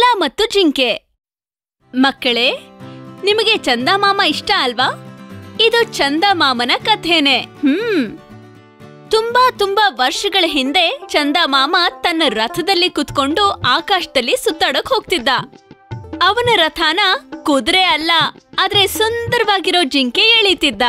ಮತ್ತು ಜಿಂಕೆ ಮಕ್ಕಳೇ ನಿಮಗೆ ಚಂದಮಾಮ ಇಷ್ಟ ಅಲ್ವಾ ಇದು ಚಂದಮಾಮನ ಕಥೆನೆ ಹ್ಮ್ ತುಂಬಾ ತುಂಬಾ ವರ್ಷಗಳ ಹಿಂದೆ ಚಂದಮಾಮ ತನ್ನ ರಥದಲ್ಲಿ ಕುತ್ಕೊಂಡು ಆಕಾಶದಲ್ಲಿ ಸುತ್ತಾಡಕ್ ಹೋಗ್ತಿದ್ದ ಅವನ ರಥನ ಕುದುರೆ ಅಲ್ಲ ಆದ್ರೆ ಸುಂದರವಾಗಿರೋ ಜಿಂಕೆ ಎಳೀತಿದ್ದ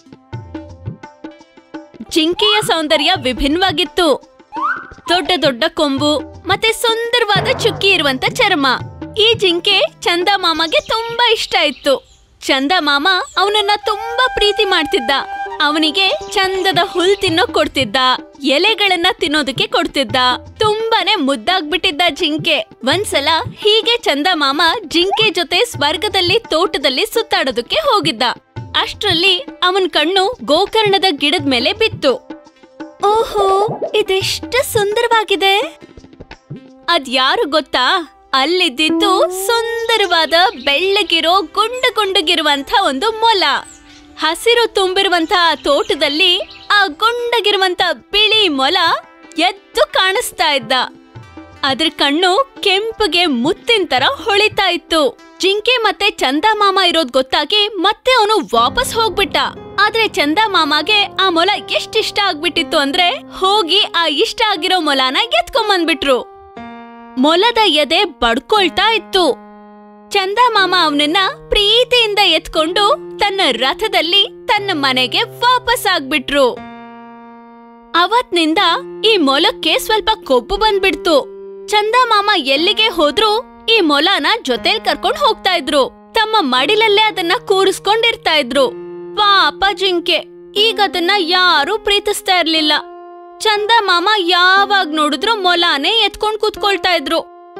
ಜಿಂಕೆಯ ಸೌಂದರ್ಯ ವಿಭಿನ್ನವಾಗಿತ್ತು ದೊಡ್ಡ ದೊಡ್ಡ ಕೊಂಬು ಮತ್ತೆ ಸುಂದರವಾದ ಚುಕ್ಕಿ ಇರುವಂತ ಚರ್ಮ ಈ ಜಿಂಕೆ ಚಂದಮಾಮಗೆ ತುಂಬಾ ಇಷ್ಟ ಇತ್ತು ಚಂದಮಾಮ ಅವನನ್ನ ತುಂಬಾ ಪ್ರೀತಿ ಮಾಡ್ತಿದ್ದ ಅವನಿಗೆ ಚಂದದ ಹುಲ್ ತಿನ್ನೋಕ್ ಕೊಡ್ತಿದ್ದ ಎಲೆಗಳನ್ನ ತಿನ್ನೋದಕ್ಕೆ ಕೊಡ್ತಿದ್ದ ತುಂಬಾನೇ ಮುದ್ದಾಗ್ಬಿಟ್ಟಿದ್ದ ಜಿಂಕೆ ಒಂದ್ಸಲ ಹೀಗೆ ಚಂದಮಾಮ ಜಿಂಕೆ ಜೊತೆ ಸ್ವರ್ಗದಲ್ಲಿ ತೋಟದಲ್ಲಿ ಸುತ್ತಾಡೋದಕ್ಕೆ ಹೋಗಿದ್ದ ಅಷ್ಟ್ರಲ್ಲಿ ಅವನ್ ಕಣ್ಣು ಗೋಕರ್ಣದ ಗಿಡದ ಮೇಲೆ ಬಿತ್ತು ಓಹೋ ಇದೆಷ್ಟು ಸುಂದರವಾಗಿದೆ ಅದ್ಯಾರು ಗೊತ್ತಾ ಅಲ್ಲಿದ್ದಿದ್ದು ಸುಂದರವಾದ ಬೆಳ್ಳಗಿರೋ ಗುಂಡು ಗುಂಡುಗಿರುವಂತ ಒಂದು ಮೊಲ ಹಸಿರು ತುಂಬಿರುವಂತ ಆ ತೋಟದಲ್ಲಿ ಆ ಗುಂಡಗಿರುವಂತ ಬಿಳಿ ಮೊಲ ಎದ್ದು ಕಾಣಿಸ್ತಾ ಇದ್ದ ಅದ್ರ ಕಣ್ಣು ಕೆಂಪಗೆ ಮುತ್ತಿನ ತರ ಹೊಳಿತಾ ಇತ್ತು ಜಿಂಕೆ ಮತ್ತೆ ಚಂದಮಾಮ ಇರೋದ್ ಗೊತ್ತಾಗಿ ಮತ್ತೆ ಅವನು ವಾಪಸ್ ಹೋಗ್ಬಿಟ್ಟ ಆದ್ರೆ ಚಂದಮಾಮಗೆ ಆ ಮೊಲ ಎಷ್ಟ್ ಇಷ್ಟ ಆಗ್ಬಿಟ್ಟಿತ್ತು ಅಂದ್ರೆ ಹೋಗಿ ಆ ಇಷ್ಟ ಆಗಿರೋ ಮೊಲನ ಎತ್ಕೊಂಬಂದ್ಬಿಟ್ರು ಮೊಲದ ಎದೆ ಬಡ್ಕೊಳ್ತಾ ಇತ್ತು ಚಂದಮಾಮ ಅವನನ್ನ ಪ್ರೀತಿಯಿಂದ ಎತ್ಕೊಂಡು ತನ್ನ ರಥದಲ್ಲಿ ತನ್ನ ಮನೆಗೆ ವಾಪಸ್ ಆಗ್ಬಿಟ್ರು ಅವತ್ನಿಂದ ಈ ಮೊಲಕ್ಕೆ ಸ್ವಲ್ಪ ಕೊಬ್ಬು ಬಂದ್ಬಿಡ್ತು ಚಂದಮಾಮ ಎಲ್ಲಿಗೆ ಹೋದ್ರು ಈ ಮೊಲನ ಜೊತೆಲ್ ಕರ್ಕೊಂಡ್ ಹೋಗ್ತಾ ಇದ್ರು ತಮ್ಮ ಮಡಿಲಲ್ಲೇ ಅದನ್ನ ಕೂರಿಸ್ಕೊಂಡಿರ್ತಾ ಇದ್ರು ಪಾಪ ಜಿಂಕೆ ಈಗ ಅದನ್ನ ಯಾರೂ ಪ್ರೀತಿಸ್ತಾ ಇರ್ಲಿಲ್ಲ ಚಂದಮಾಮ ಯಾವಾಗ ನೋಡಿದ್ರು ಮೊಲಾನೇ ಎತ್ಕೊಂಡ್ ಕೂತ್ಕೊಳ್ತಾ ಇದ್ರು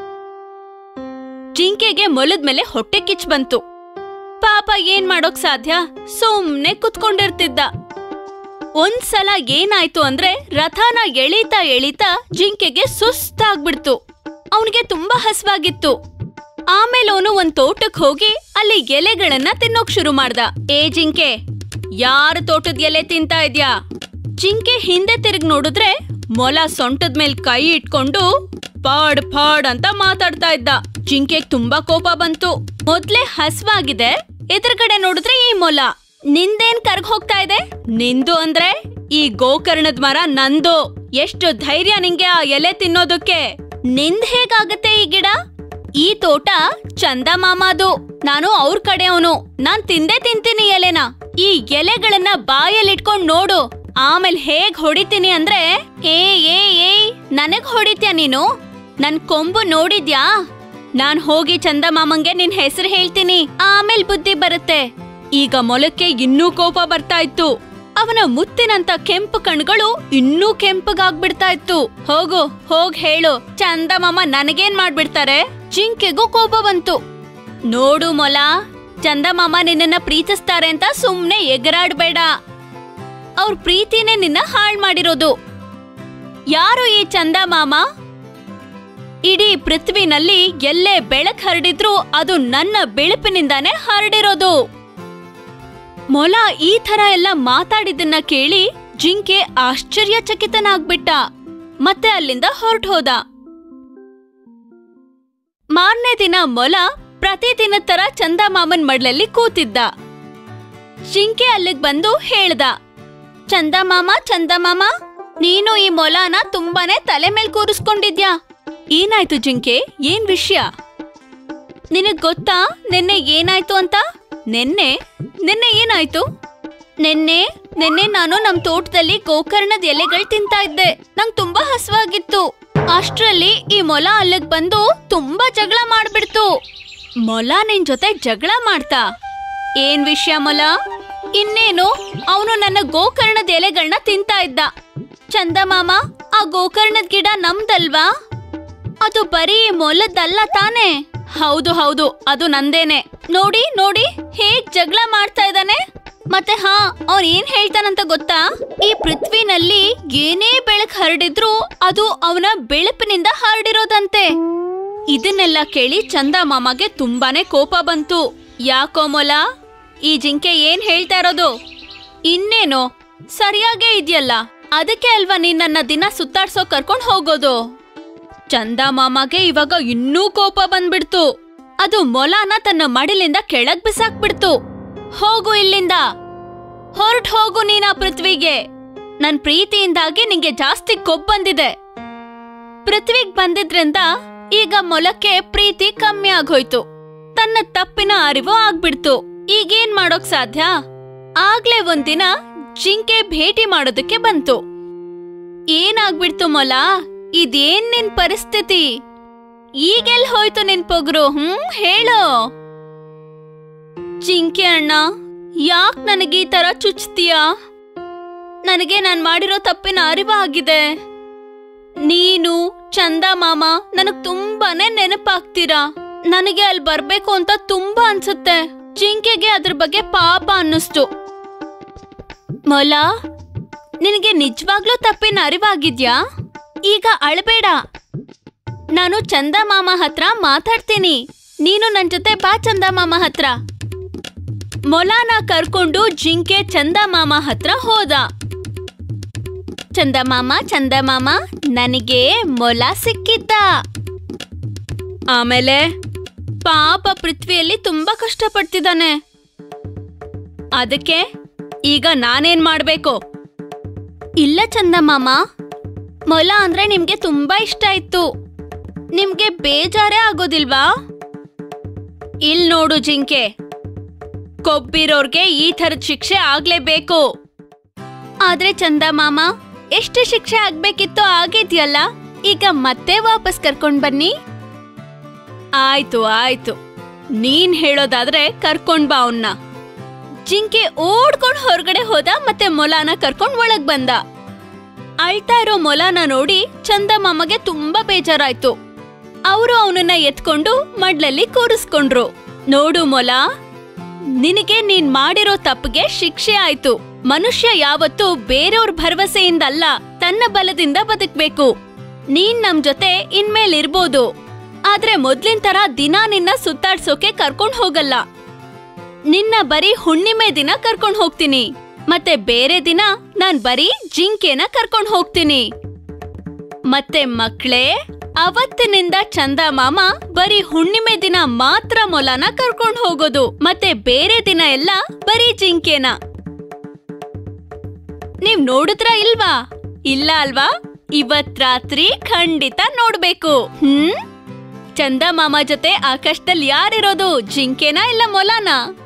ಜಿಂಕೆಗೆ ಮೊಲದ ಮೇಲೆ ಹೊಟ್ಟೆ ಕಿಚ್ ಬಂತು ಪಾಪ ಏನ್ ಮಾಡೋಕ್ ಸಾಧ್ಯ ಸುಮ್ನೆ ಕುತ್ಕೊಂಡಿರ್ತಿದ್ದ ಒಂದ್ಸಲ ಏನಾಯ್ತು ಅಂದ್ರೆ ರಥನ ಎಳೀತಾ ಎಳೀತಾ ಜಿಂಕೆಗೆ ಸುಸ್ತಾಗ್ಬಿಡ್ತು ಅವನಿಗೆ ತುಂಬಾ ಹಸ್ವಾಗಿತ್ತು ಆಮೇಲೆ ಅವನು ಒಂದ್ ತೋಟಕ್ ಹೋಗಿ ಅಲ್ಲಿ ಎಲೆಗಳನ್ನ ತಿನ್ನೋಕ್ ಶುರು ಮಾಡ್ದ ಏ ಜಿಂಕೆ ಯಾರ ತೋಟದ ಎಲೆ ತಿಂತಾ ಇದ್ಯಾ ಜಿಂಕೆ ಹಿಂದೆ ತಿರುಗ್ ನೋಡಿದ್ರೆ ಮೊಲ ಸೊಂಟದ ಮೇಲ್ ಕೈ ಇಟ್ಕೊಂಡು ಪಾಡ್ ಪಾಡ್ ಅಂತ ಮಾತಾಡ್ತಾ ಇದ್ದ ಜಿಂಕೆಗ್ ತುಂಬಾ ಕೋಪ ಬಂತು ಮೊದ್ಲೇ ಹಸ್ವಾಗಿದೆ ಎದುರುಗಡೆ ನೋಡಿದ್ರೆ ಈ ಮೊಲ ನಿಂದೇನ್ ಕರ್ಗ್ ಹೋಗ್ತಾ ಇದೆ ನಿಂದು ಅಂದ್ರೆ ಈ ಗೋಕರ್ಣದ ಮರ ನಂದು ಎಷ್ಟು ಧೈರ್ಯ ನಿಂಗೆ ಆ ಎಲೆ ತಿನ್ನೋದಕ್ಕೆ ನಿಂದ್ ಹೇಗಾಗತ್ತೆ ಈ ಗಿಡ ಈ ತೋಟ ಚಂದ ಮಾಮಾದು ನಾನು ಅವ್ರ ಕಡೆಯವನು ನಾನ್ ತಿಂದೇ ತಿಂತೀನಿ ಎಲೆನ ಈ ಎಲೆಗಳನ್ನ ಬಾಯಲ್ಲಿಟ್ಕೊಂಡ್ ನೋಡು ಆಮೇಲೆ ಹೇಗ್ ಹೊಡಿತೀನಿ ಅಂದ್ರೆ ಏ ಏ ಏಯ್ ನನಗ್ ಹೊಡಿತ್ಯಾ ನೀನು ನನ್ ಕೊಂಬು ನೋಡಿದ್ಯಾ ನಾನ್ ಹೋಗಿ ಚಂದ ಮಾಮಂಗೆ ನಿನ್ ಹೆಸರು ಹೇಳ್ತೀನಿ ಆಮೇಲ್ ಬುದ್ಧಿ ಬರುತ್ತೆ ಈಗ ಮೊಲಕ್ಕೆ ಇನ್ನೂ ಕೋಪ ಬರ್ತಾ ಇತ್ತು ಅವನ ಮುತ್ತಿನಂತ ಕೆಂಪು ಕಣ್ಗಳು ಇನ್ನೂ ಕೆಂಪಗಾಗ್ಬಿಡ್ತಾ ಇತ್ತು ಹೋಗು ಹೋಗ್ ಹೇಳು ಚಂದ ಮಾಮ ನನಗೇನ್ ಮಾಡ್ಬಿಡ್ತಾರೆ ಜಿಂಕೆಗೂ ಕೋಪ ಬಂತು ನೋಡು ಮೊಲ ಚಂದ ಮಾಮ ನಿನ್ನನ್ನ ಪ್ರೀತಿಸ್ತಾರೆ ಅಂತ ಸುಮ್ನೆ ಎಗರಾಡ್ಬೇಡ ಅವ್ರ ಪ್ರೀತಿನೇ ನಿನ್ನ ಹಾಳ್ ಮಾಡಿರೋದು ಯಾರು ಈ ಚಂದ ಮಾಮ ಇಡೀ ಪೃಥ್ವಿನಲ್ಲಿ ಎಲ್ಲೇ ಬೆಳಕ್ ಹರಡಿದ್ರೂ ಅದು ನನ್ನ ಬೆಳಪಿನಿಂದಾನೇ ಹರಡಿರೋದು ಮೊಲ ಈ ತರ ಎಲ್ಲ ಮಾತಾಡಿದ್ದನ್ನ ಕೇಳಿ ಜಿಂಕೆ ಆಶ್ಚರ್ಯಚಕಿತನಾಗ್ಬಿಟ್ಟ ಮತ್ತೆ ಅಲ್ಲಿಂದ ಹೊರಟು ಹೋದ ಮಾರನೇ ದಿನ ಮೊಲ ಪ್ರತಿದಿನ ತರ ಚಂದಮಾಮನ್ ಮಡ್ಲಲ್ಲಿ ಕೂತಿದ್ದ ಜಿಂಕೆ ಅಲ್ಲಿಗ್ ಬಂದು ಹೇಳ್ದ ಚಂದಮಾಮ ಚಂದಮಾಮ ನೀನು ಈ ಮೊಲನ ತುಂಬಾನೇ ತಲೆ ಮೇಲ್ ಕೂರಿಸ್ಕೊಂಡಿದ್ಯಾ ಏನಾಯ್ತು ಜಿಂಕೆ ಏನ್ ವಿಷಯ ನಿನಗ್ ಗೊತ್ತಾ ನಿನ್ನೆ ಏನಾಯ್ತು ಅಂತ ನಿನ್ನೆ ನಿನ್ನೆ ಏನಾಯ್ತು ನಿನ್ನೆ ನಿನ್ನೆ ನಾನು ನಮ್ ತೋಟದಲ್ಲಿ ಗೋಕರ್ಣದ ಎಲೆಗಳು ತಿಂತಾ ಇದ್ದೆ ನಂಗ್ ತುಂಬಾ ಹಸುವಾಗಿತ್ತು ಅಷ್ಟ್ರಲ್ಲಿ ಈ ಮೊಲ ಅಲ್ಲಿಗ್ ಬಂದು ತುಂಬಾ ಜಗಳ ಮಾಡ್ಬಿಡ್ತು ಮೊಲ ನಿನ್ ಜೊತೆ ಜಗಳ ಮಾಡ್ತಾ ಏನ್ ವಿಷಯ ಮೊಲ ಇನ್ನೇನು ಅವನು ನನ್ನ ಗೋಕರ್ಣದ ಎಲೆಗಳನ್ನ ತಿಂತಾ ಇದ್ದ ಚಂದಮಾಮ ಆ ಗೋಕರ್ಣದ ಗಿಡ ನಮ್ದಲ್ವಾ ಅದು ಬರೀ ಮೊಲದ್ದಲ್ಲ ತಾನೇ ಹೌದು ಹೌದು ಅದು ನಂದೇನೆ ನೋಡಿ ನೋಡಿ ಹೇಗ್ ಜಗಳ ಮಾಡ್ತಾ ಇದ್ದಾನೆ ಮತ್ತೆ ಹಾ ಅವ್ನ್ ಏನ್ ಹೇಳ್ತಾನಂತ ಗೊತ್ತಾ ಈ ಪೃಥ್ವಿನಲ್ಲಿ ಏನೇ ಬೆಳಕ್ ಹರಡಿದ್ರು ಅದು ಅವನ ಬೆಳಪಿನಿಂದ ಹರಡಿರೋದಂತೆ ಇದನ್ನೆಲ್ಲ ಕೇಳಿ ಚಂದ ಮಾಮಗೆ ತುಂಬಾನೇ ಕೋಪ ಬಂತು ಯಾಕೋ ಮೊಲ ಈ ಜಿಂಕೆ ಏನ್ ಹೇಳ್ತಾ ಇರೋದು ಇನ್ನೇನು ಸರಿಯಾಗೇ ಇದೆಯಲ್ಲ ಅದಕ್ಕೆ ಅಲ್ವಾ ನೀನ್ ನನ್ನ ದಿನ ಸುತ್ತಾಡ್ಸೋ ಕರ್ಕೊಂಡ್ ಹೋಗೋದು ಚಂದ ಮಾಮಗೆ ಇವಾಗ ಇನ್ನೂ ಕೋಪ ಬಂದ್ಬಿಡ್ತು ಅದು ಮೊಲಾನ ತನ್ನ ಮಡಿಲಿಂದ ಕೆಳಗ್ ಬಿಸಾಕ್ಬಿಡ್ತು ಹೋಗು ಇಲ್ಲಿಂದ ಹೊರಟ್ ಹೋಗು ನೀನಾ ಪೃಥ್ವಿಗೆ ನನ್ ಪ್ರೀತಿಯಿಂದಾಗಿ ನಿಂಗೆ ಜಾಸ್ತಿ ಕೊಬ್ಬ್ ಬಂದಿದೆ ಪೃಥ್ವಿಗ್ ಬಂದಿದ್ರಿಂದ ಈಗ ಮೊಲಕ್ಕೆ ಪ್ರೀತಿ ಕಮ್ಮಿ ಆಗೋಯ್ತು ತನ್ನ ತಪ್ಪಿನ ಅರಿವು ಆಗ್ಬಿಡ್ತು ಈಗೇನ್ ಮಾಡೋಕ್ ಸಾಧ್ಯ ಆಗ್ಲೇ ಒಂದಿನ ಜಿಂಕೆ ಭೇಟಿ ಮಾಡೋದಕ್ಕೆ ಬಂತು ಏನಾಗ್ಬಿಡ್ತು ಮೊಲ ಇದೇನ್ ನಿನ್ ಪರಿಸ್ಥಿತಿ ಈಗೆಲ್ ಹೋಯ್ತು ನಿನ್ ಪೊಗ್ರು ಹ್ಮ್ ಹೇಳು ಜಿಂಕೆ ಅಣ್ಣ ಯಾಕ್ ನನಗೆ ಈ ತರ ಚುಚ್ತೀಯಾ ನನಗೆ ನಾನ್ ಮಾಡಿರೋ ತಪ್ಪಿನ ಅರಿವು ಆಗಿದೆ ನೀನು ಚಂದ ಮಾಮ ನನಗ್ ತುಂಬಾನೇ ನೆನಪಾಗ್ತೀರಾ ನನಗೆ ಅಲ್ಲಿ ಬರ್ಬೇಕು ಅಂತ ತುಂಬಾ ಅನ್ಸುತ್ತೆ ಜಿಂಕೆಗೆ ಅದ್ರ ಬಗ್ಗೆ ಪಾಪ ಅನ್ನಿಸ್ತು ಮೊಲ ನಿನಗೆ ನಿಜವಾಗ್ಲೂ ತಪ್ಪಿನ ಅರಿವಾಗಿದ್ಯಾ ಈಗ ಅಳಬೇಡ ನಾನು ಚಂದ ಮಾಮ ಹತ್ರ ಮಾತಾಡ್ತೀನಿ ನೀನು ನನ್ ಜೊತೆ ಬಾ ಚಂದ ಮಾಮ ಹತ್ರ ಮೊಲಾನ ಕರ್ಕೊಂಡು ಜಿಂಕೆ ಚಂದ ಮಾಮ ಹತ್ರ ಹೋದ ಚಂದ ಮಾಮ ಚಂದ ಮಾಮ ನನಗೆ ಮೊಲ ಸಿಕ್ಕಿದ್ದ ಆಮೇಲೆ ಪಾಪ ಪೃಥ್ವಿಯಲ್ಲಿ ತುಂಬಾ ಕಷ್ಟಪಡ್ತಿದ್ದಾನೆ ಅದಕ್ಕೆ ಈಗ ನಾನೇನ್ ಮಾಡ್ಬೇಕು ಇಲ್ಲ ಚಂದ ಮಾಮ ಮೊಲ ಅಂದ್ರೆ ನಿಮ್ಗೆ ತುಂಬಾ ಇಷ್ಟ ಇತ್ತು ನಿಮ್ಗೆ ಬೇಜಾರೇ ಆಗೋದಿಲ್ವಾ ಇಲ್ ನೋಡು ಜಿಂಕೆ ಕೊಬ್ಬಿರೋರ್ಗೆ ಈ ಥರದ ಶಿಕ್ಷೆ ಆಗ್ಲೇಬೇಕು ಆದ್ರೆ ಚಂದ ಮಾಮ ಎಷ್ಟು ಶಿಕ್ಷೆ ಆಗ್ಬೇಕಿತ್ತು ಆಗಿದ್ಯಲ್ಲ ಈಗ ಮತ್ತೆ ವಾಪಸ್ ಕರ್ಕೊಂಡ್ ಬನ್ನಿ ಆಯ್ತು ಆಯ್ತು ನೀನ್ ಹೇಳೋದಾದ್ರೆ ಕರ್ಕೊಂಡ್ ಬಾ ಅವನ್ನ ಜಿಂಕೆ ಓಡ್ಕೊಂಡ್ ಹೊರಗಡೆ ಹೋದ ಮತ್ತೆ ಮೊಲಾನ ಕರ್ಕೊಂಡ್ ಒಳಗ್ ಬಂದ ಅಳ್ತಾ ಇರೋ ಮೊಲಾನ ನೋಡಿ ಚಂದ ಮಾಮಗೆ ತುಂಬಾ ಬೇಜಾರಾಯ್ತು ಅವರು ಅವನನ್ನ ಎತ್ಕೊಂಡು ಮಡ್ಲಲ್ಲಿ ಕೂರಿಸ್ಕೊಂಡ್ರು ನೋಡು ಮೊಲ ನಿನಗೆ ನೀನ್ ಮಾಡಿರೋ ತಪ್ಪಿಗೆ ಶಿಕ್ಷೆ ಆಯ್ತು ಮನುಷ್ಯ ಯಾವತ್ತೂ ಬೇರೆಯವ್ರ ಭರವಸೆಯಿಂದಲ್ಲ ತನ್ನ ಬಲದಿಂದ ಬದುಕ್ಬೇಕು ನೀನ್ ನಮ್ ಜೊತೆ ಇನ್ಮೇಲಿರ್ಬೋದು ಆದ್ರೆ ಮೊದ್ಲಿನ ತರ ದಿನ ನಿನ್ನ ಸುತ್ತಾಡ್ಸೋಕೆ ಕರ್ಕೊಂಡ್ ಹೋಗಲ್ಲ ನಿನ್ನ ಬರೀ ಹುಣ್ಣಿಮೆ ದಿನ ಕರ್ಕೊಂಡ್ ಹೋಗ್ತೀನಿ ಮತ್ತೆ ಬೇರೆ ದಿನ ನಾನ್ ಬರೀ ಜಿಂಕೆನ ಕರ್ಕೊಂಡ್ ಹೋಗ್ತೀನಿ ಮತ್ತೆ ಮಕ್ಳೇ ಅವತ್ತಿನಿಂದ ಚಂದ ಮಾಮ ಬರೀ ಹುಣ್ಣಿಮೆ ದಿನ ಮಾತ್ರ ಮೊಲನ ಕರ್ಕೊಂಡ್ ಹೋಗೋದು ಮತ್ತೆ ಬೇರೆ ದಿನ ಎಲ್ಲ ಬರೀ ಜಿಂಕೆನ ನೀವ್ ನೋಡಿದ್ರ ಇಲ್ವಾ ಇಲ್ಲ ಅಲ್ವಾ ಇವತ್ ರಾತ್ರಿ ಖಂಡಿತ ನೋಡ್ಬೇಕು ಹ್ಮ್ ಚಂದ ಮಾಮ ಜೊತೆ ಆಕಾಶದಲ್ಲಿ ಯಾರಿರೋದು ಜಿಂಕೆನಾ ಇಲ್ಲ ಮೊಲನಾ